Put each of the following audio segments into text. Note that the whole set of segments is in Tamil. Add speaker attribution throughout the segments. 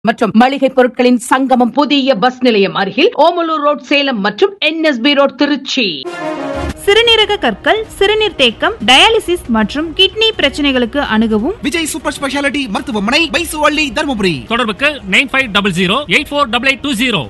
Speaker 1: மற்றும் மளிகை பொருட்களின் சங்கமம் புதிய பஸ் நிலையம் அருகில் ஓமலூர் ரோட் சேலம் மற்றும் என்எஸ்பி ரோட் திருச்சி
Speaker 2: சிறுநீரக கற்கள் சிறுநீர் தேக்கம் டயாலிசிஸ் மற்றும் கிட்னி பிரச்சனைகளுக்கு அணுகவும்
Speaker 3: விஜய் சூப்பர் ஸ்பெஷாலிட்டி மருத்துவமனை பைசுவள்ளி தருமபுரி
Speaker 4: தொடர்புக்கு nine five double zero eight four double eight two zero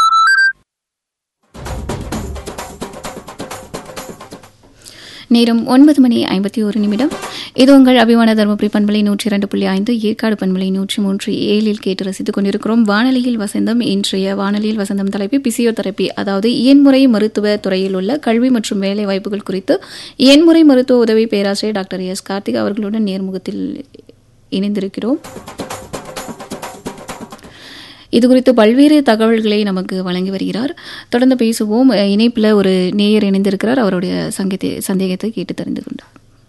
Speaker 5: நேரம் ஒன்பது மணி ஐம்பத்தி ஒரு நிமிடம் இது உங்கள் அபிமான தருமபுரி பண்பலை நூற்றி இரண்டு புள்ளி ஐந்து ஏற்காடு பண்பலை நூற்றி மூன்று ஏழில் கேட்டு ரசித்துக் கொண்டிருக்கிறோம் வானொலியில் வசந்தம் இன்றைய வானொலியில் வசந்தம் தலைப்பு பிசியோதெரப்பி அதாவது இயன்முறை மருத்துவ துறையில் உள்ள கல்வி மற்றும் வேலை வாய்ப்புகள் குறித்து இயன்முறை மருத்துவ உதவி பேராசிரியர் டாக்டர் எஸ் கார்த்திக் அவர்களுடன் நேர்முகத்தில் இணைந்திருக்கிறோம் இது குறித்து பல்வேறு தகவல்களை நமக்கு வழங்கி வருகிறார் தொடர்ந்து பேசுவோம் இணைப்பில் ஒரு நேயர் இணைந்திருக்கிறார் அவருடைய சங்கத்தை சந்தேகத்தை கேட்டு தெரிந்து கொண்டார்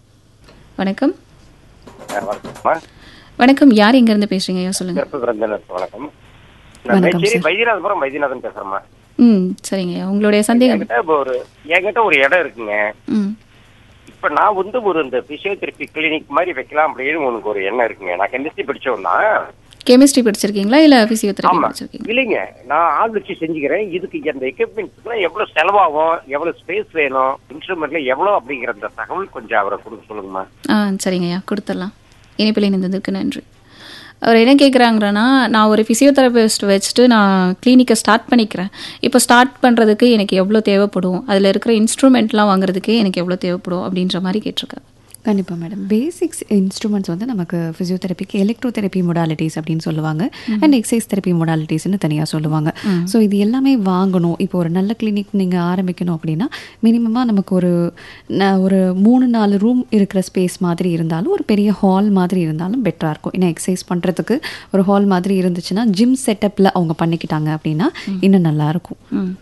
Speaker 5: வணக்கம்
Speaker 6: வணக்கம்மா
Speaker 5: வணக்கம் யார் எங்க இருந்து பேசுறீங்க ஐயா சொல்லுங்க
Speaker 6: சிறப்பு விருந்தினர் வணக்கம் நான்
Speaker 5: வணக்கம்
Speaker 6: மேச்சேரி
Speaker 5: சார்.
Speaker 6: வைத்தியநாதபுரம் வைத்தியநாதன் பேசுறேம்மா
Speaker 5: ம் சரிங்க ஐயா உங்களுடைய சந்தேகம்
Speaker 6: என்கிட்ட இப்போ ஒரு என்கிட்ட ஒரு இடம் இருக்குங்க
Speaker 5: ம்
Speaker 6: இப்ப நான் வந்து ஒரு இந்த பிசியோதெரபி கிளினிக் மாதிரி வைக்கலாம் அப்படின்னு உனக்கு ஒரு எண்ணம் இருக்குங்க நான் கெமிஸ்ட்ரி படிச்சவன்னா
Speaker 5: கெமிஸ்ட்ரி படிச்சிருக்கீங்களா இல்ல பிசியோதெரபி
Speaker 6: ஆமா
Speaker 5: படிச்சிருக்கீங்க
Speaker 6: இல்லைங்க நான் ஆள் வச்சு செஞ்சுக்கிறேன் இதுக்கு இந்த எக்யூப்மெண்ட்ஸ்க்குலாம் எவ்வளவு செலவாகும் எவ்வளவு ஸ்பேஸ் வேணும் இன்ஸ்ட்ருமெண்ட்ல எவ்வளவு அப்படிங்கிற அந்த தகவல் கொஞ்சம் அவரை கொடுக்க சொல்லுங்கம்மா
Speaker 5: ஆ சரிங்க ஐயா கொடுத்துடலாம் இணைப்பில் இணைந்ததுக்கு நன்றி அவர் என்ன கேட்குறாங்கன்னா நான் ஒரு ஃபிசியோதெரபிஸ்ட் வச்சுட்டு நான் கிளினிக்கை ஸ்டார்ட் பண்ணிக்கிறேன் இப்போ ஸ்டார்ட் பண்ணுறதுக்கு எனக்கு எவ்வளோ தேவைப்படும் அதில் இருக்கிற இன்ஸ்ட்ருமெண்ட்லாம் வாங்குறதுக்கு எனக்கு எவ்வளோ தேவைப்படும் அப்படின்ற மாதிரி கேட்டிருக்கேன்
Speaker 7: கண்டிப்பாக மேடம் பேசிக்ஸ் இன்ஸ்ட்ருமெண்ட்ஸ் வந்து நமக்கு ஃபிசியோதெரப்பிக்கு எலக்ட்ரோதெரப்பி மொடாலிட்டிஸ் அப்படின்னு சொல்லுவாங்க அண்ட் எக்ஸசைஸ் தெரப்பி மொடாலிட்டிஸ்னு தனியாக சொல்லுவாங்க ஸோ இது எல்லாமே வாங்கணும் இப்போ ஒரு நல்ல கிளினிக் நீங்கள் ஆரம்பிக்கணும் அப்படின்னா மினிமமாக நமக்கு ஒரு ந- ஒரு மூணு நாலு ரூம் இருக்கிற ஸ்பேஸ் மாதிரி இருந்தாலும் ஒரு பெரிய ஹால் மாதிரி இருந்தாலும் பெட்டராக இருக்கும் ஏன்னா எக்ஸசைஸ் பண்ணுறதுக்கு ஒரு ஹால் மாதிரி இருந்துச்சுன்னா ஜிம் செட்டப்பில் அவங்க பண்ணிக்கிட்டாங்க அப்படின்னா இன்னும் நல்லாயிருக்கும்
Speaker 5: ம்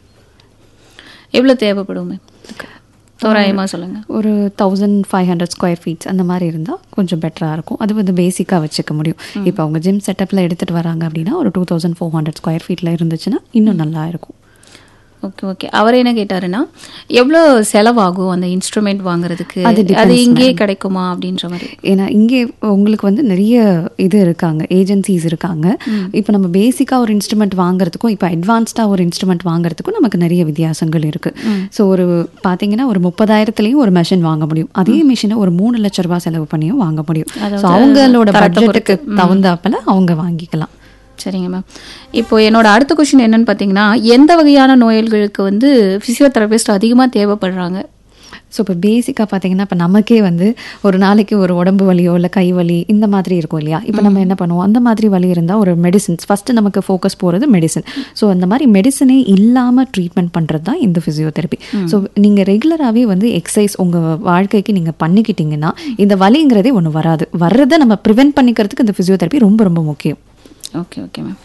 Speaker 5: எவ்வளோ தேவைப்படும் மேம் தோராயமாக சொல்லுங்கள்
Speaker 7: ஒரு thousand five hundred square feets அந்த மாதிரி இருந்தால் கொஞ்சம் பெட்டராக இருக்கும் அது வந்து பேசிக்காக வச்சுக்க முடியும் இப்போ அவங்க ஜிம் செட்டப்பில் எடுத்துகிட்டு வராங்க அப்படின்னா ஒரு two thousand four hundred square ஃபீட்டில் இருந்துச்சுன்னா இன்னும் நல்லா இருக்கும்
Speaker 5: ஓகே ஓகே அவர் என்ன கேட்டாருன்னா எவ்வளோ செலவாகும் அந்த இன்ஸ்ட்ருமெண்ட் வாங்குறதுக்கு
Speaker 7: அது depends,
Speaker 5: அது இங்கேயே கிடைக்குமா அப்படின்ற மாதிரி
Speaker 7: ஏன்னா இங்கே உங்களுக்கு வந்து நிறைய இது இருக்காங்க ஏஜென்சிஸ் இருக்காங்க இப்போ நம்ம பேசிக்காக ஒரு இன்ஸ்ட்ருமெண்ட் வாங்குறதுக்கும் இப்போ அட்வான்ஸ்டாக ஒரு இன்ஸ்ட்ருமெண்ட் வாங்குறதுக்கும் நமக்கு நிறைய வித்தியாசங்கள் இருக்குது ஸோ ஒரு பார்த்தீங்கன்னா ஒரு முப்பதாயிரத்துலேயும் ஒரு மெஷின் வாங்க முடியும் அதே மிஷினை ஒரு மூணு லட்ச ரூபாய் செலவு பண்ணியும் வாங்க முடியும் ஸோ அவங்களோட
Speaker 5: தரத்தை
Speaker 7: பட்ஜெட்டுக்கு தகுந்தாப்பில் அவங்க வாங்கிக்கலாம்
Speaker 5: சரிங்க மேம் இப்போ என்னோட அடுத்த கொஷின் என்னன்னு பார்த்தீங்கன்னா எந்த வகையான நோய்களுக்கு வந்து ஃபிசியோதெரபிஸ்ட் அதிகமாக தேவைப்படுறாங்க
Speaker 7: ஸோ இப்போ பேசிக்காக பார்த்தீங்கன்னா இப்போ நமக்கே வந்து ஒரு நாளைக்கு ஒரு உடம்பு வலியோ இல்லை கை வலி இந்த மாதிரி இருக்கும் இல்லையா இப்போ நம்ம என்ன பண்ணுவோம் அந்த மாதிரி வலி இருந்தால் ஒரு மெடிசின்ஸ் ஃபஸ்ட்டு நமக்கு ஃபோக்கஸ் போகிறது மெடிசன் ஸோ அந்த மாதிரி மெடிசனே இல்லாமல் ட்ரீட்மெண்ட் பண்ணுறது தான் இந்த ஃபிசியோதெரப்பி ஸோ நீங்கள் ரெகுலராகவே வந்து எக்ஸசைஸ் உங்கள் வாழ்க்கைக்கு நீங்கள் பண்ணிக்கிட்டீங்கன்னா இந்த வலிங்கிறதே ஒன்று வராது வர்றதை நம்ம ப்ரிவென்ட் பண்ணிக்கிறதுக்கு இந்த ஃபிசியோதெரப்பி ரொம்ப ரொம்ப முக்கியம்
Speaker 5: ஓகே ஓகே மேம்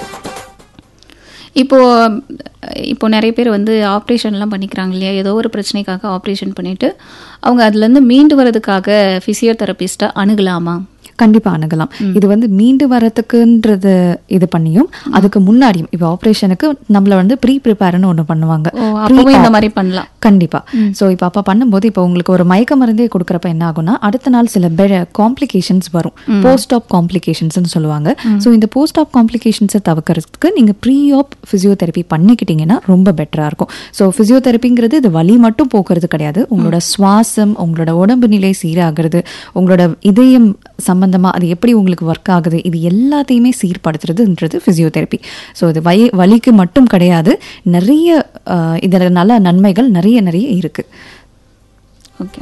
Speaker 5: இப்போ இப்போ நிறைய பேர் வந்து ஆப்ரேஷன்லாம் பண்ணிக்கிறாங்க இல்லையா ஏதோ ஒரு பிரச்சனைக்காக ஆப்ரேஷன் பண்ணிட்டு அவங்க அதுலேருந்து மீண்டு வரதுக்காக ஃபிசியோதெரபிஸ்ட்டை அணுகலாமா
Speaker 7: கண்டிப்பாக அணுகலாம் இது வந்து மீண்டு வரத்துக்குன்றது இது பண்ணியும் அதுக்கு முன்னாடியும் இப்போ ஆப்ரேஷனுக்கு நம்மள வந்து ப்ரீ ப்ரிப்பேர்னு ஒன்று பண்ணுவாங்க
Speaker 5: ஓ அப்பவும் இந்த மாதிரி பண்ணலாம்
Speaker 7: கண்டிப்பா ஸோ இப்போ அப்போ பண்ணும்போது இப்போ உங்களுக்கு ஒரு மயக்க மருந்தே கொடுக்குறப்ப என்ன ஆகும்னா அடுத்த நாள் சில காம்ப்ளிகேஷன்ஸ் வரும் போஸ்ட் ஆப் காம்ப்ளிகேஷன்ஸ்னு சொல்லுவாங்க ஸோ இந்த போஸ்ட் ஆப் காம்ப்ளிகேஷன்ஸை தவிர்க்கறதுக்கு நீங்கள் ப்ரீ ஆப் ஃபிசியோதெரப்பி பண்ணிக்கிட்டீங்கன்னா ரொம்ப பெட்டராக இருக்கும் ஸோ ஃபிசியோதெரப்பிங்கிறது இது வலி மட்டும் போக்குறது கிடையாது உங்களோட சுவாசம் உங்களோட உடம்பு நிலை சீராகிறது உங்களோட இதயம் சம்பந்தமா அது எப்படி உங்களுக்கு ஒர்க் ஆகுது இது எல்லாத்தையுமே சீர்படுத்துறதுன்றது ஃபிசியோதெரப்பி ஸோ இது வய வலிக்கு மட்டும் கிடையாது நிறைய ஆஹ், இதுல நல்ல நன்மைகள் நிறைய நிறைய இருக்கு
Speaker 5: ஓகே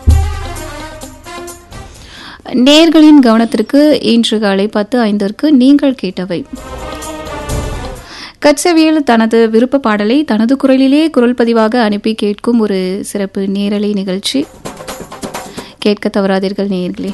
Speaker 5: நேர்களின் கவனத்திற்கு இன்று காலை பத்து ஐந்திற்கு நீங்கள் கேட்டவை கச்சவியல் தனது விருப்ப பாடலை தனது குரலிலே குரல் பதிவாக அனுப்பி கேட்கும் ஒரு சிறப்பு நேரலை நிகழ்ச்சி கேட்க தவறாதீர்கள் நேயர்களே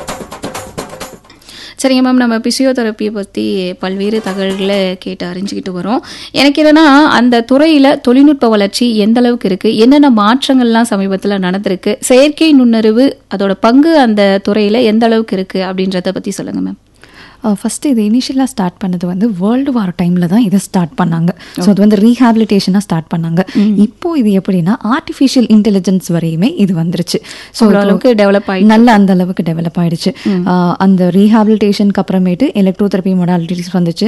Speaker 5: சரிங்க மேம் நம்ம பிசியோதெரப்பியை பற்றி பல்வேறு தகவல்களை கேட்டு அறிஞ்சுக்கிட்டு வரோம் எனக்கு என்னன்னா அந்த துறையில் தொழில்நுட்ப வளர்ச்சி எந்த அளவுக்கு இருக்குது என்னென்ன மாற்றங்கள்லாம் சமீபத்தில் நடந்திருக்கு செயற்கை நுண்ணறிவு அதோட பங்கு அந்த துறையில் எந்த அளவுக்கு இருக்குது அப்படின்றத பற்றி சொல்லுங்கள் மேம்
Speaker 7: ஃபர்ஸ்ட் இது இனிஷியலாக ஸ்டார்ட் பண்ணது வந்து வேர்ல்டு வார் டைமில் தான் இதை ஸ்டார்ட் பண்ணாங்க ஸோ அது வந்து ரீஹாபிலிட்டேஷனாக ஸ்டார்ட் பண்ணாங்க இப்போ இது எப்படின்னா ஆர்டிஃபிஷியல் இன்டெலிஜென்ஸ் வரையுமே இது வந்துருச்சு ஸோ
Speaker 5: அவ்வளோ அளவுக்கு டெவலப் ஆகி
Speaker 7: நல்ல அந்த அளவுக்கு டெவலப் ஆயிடுச்சு ஆஹ் அந்த ரீஹாபிலிட்டேஷனுக்கு அப்புறமேட்டு எலக்ட்ரோதெரப்பி மொடாலிட்டிஸ் வந்துச்சு